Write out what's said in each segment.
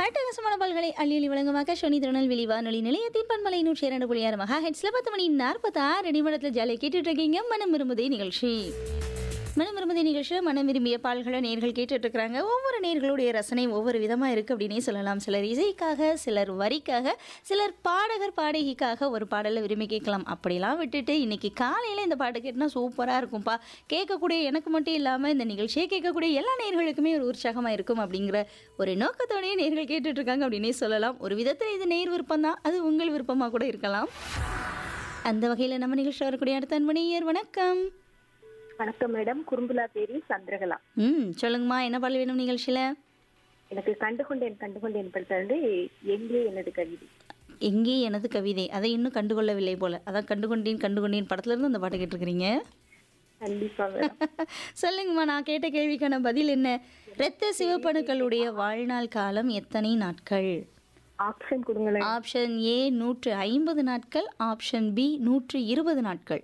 அட்டகாசமான பல்களை அள்ளி அள்ளி வழங்கும் ஆகாஷோனி திருநெல்வேலி வானொலி நிலையத்தின் பண்பலை நூற்றி இரண்டு புள்ளி ஆறு மகா ஹெட்ஸ்ல பத்து மணி நாற்பத்தி ஆறு நிமிடத்தில் ஜாலியாக கேட்டுட்டு இருக்கீங்க மனம் விரும்புதே நிகழ்ச்சி மனம் விரும்புதே நிகழ்ச்சியில் மனம் விரும்பிய பால்களை நேர்கள் கேட்டுட்டு இருக்கிறாங்க ஒவ்வொரு நேர்களுடைய ரசனை ஒவ்வொரு விதமாக இருக்குது அப்படின்னே சொல்லலாம் சிலர் இசைக்காக சிலர் வரிக்காக சிலர் பாடகர் பாடகிக்காக ஒரு பாடலை விரும்பி கேட்கலாம் அப்படிலாம் விட்டுட்டு இன்னைக்கு காலையில் இந்த பாட்டு கேட்டால் சூப்பராக இருக்கும்ப்பா கேட்கக்கூடிய எனக்கு மட்டும் இல்லாமல் இந்த நிகழ்ச்சியை கேட்கக்கூடிய எல்லா நேர்களுக்குமே ஒரு உற்சாகமாக இருக்கும் அப்படிங்கிற ஒரு நோக்கத்தோடய நேர்கள் கேட்டுட்டு இருக்காங்க அப்படின்னே சொல்லலாம் ஒரு விதத்தில் இது நேர் விருப்பம் தான் அது உங்கள் விருப்பமாக கூட இருக்கலாம் அந்த வகையில் நம்ம நிகழ்ச்சி வரக்கூடிய அடுத்த அன்பணியர் வணக்கம் வணக்கம் மேடம் குறும்புலா பேரி சந்திரகலா ம் சொல்லுங்கம்மா என்ன பாடல் வேணும் நிகழ்ச்சியில் எனக்கு கண்டுகொண்டேன் கண்டுகொண்டேன் படத்துல வந்து எங்கே எனது கவிதை எங்கே எனது கவிதை அதை இன்னும் கண்டுகொள்ளவில்லை போல அதான் கண்டுகொண்டேன் கண்டுகொண்டேன் படத்துல இருந்து அந்த பாட்டு கேட்டிருக்கிறீங்க கண்டிப்பா மேடம் சொல்லுங்கம்மா நான் கேட்ட கேள்விக்கான பதில் என்ன இரத்த சிவப்பணுக்களுடைய வாழ்நாள் காலம் எத்தனை நாட்கள் ஆப்ஷன் கொடுங்களேன் ஆப்ஷன் ஏ நூற்று ஐம்பது நாட்கள் ஆப்ஷன் பி நூற்று இருபது நாட்கள்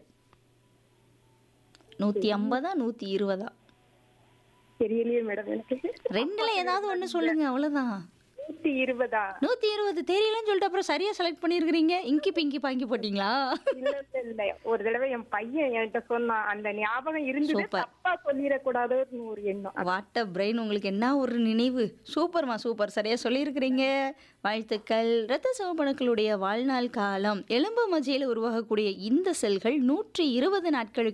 நூற்றி ஐம்பதா நூற்றி இருபதா தெரியலையே மேடம் எனக்கு ரெண்டுல ஏதாவது ஒன்று சொல்லுங்க அவ்வளோதான் நூத்தி இருபதா நூற்றி இருபது தெரியலன்னு சொல்லிட்டு அப்புறம் சரியாக செலக்ட் பண்ணியிருக்கிறீங்க இங்கி பிங்கி பாங்கி போட்டிங்களா இல்ல இல்ல, இல்ல ஒரு தடவை என் பையன் என்கிட்ட சொன்னான் அந்த ஞாபகம் இருந்தது Super. தப்பா சொல்லிடக்கூடாதுன்னு ஒரு எண்ணம் வாட்ட பிரெயின் உங்களுக்கு என்ன ஒரு நினைவு சூப்பர்மா சூப்பர் சரியா சொல்லியிருக்கிறீங்க வாழ்த்துக்கள் இரத்த சிவப்பணுக்களுடைய வாழ்நாள் காலம் எலும்பு மஜ்ஜையில் உருவாகக்கூடிய இந்த செல்கள் நூற்றி இருபது நாட்களுக்கு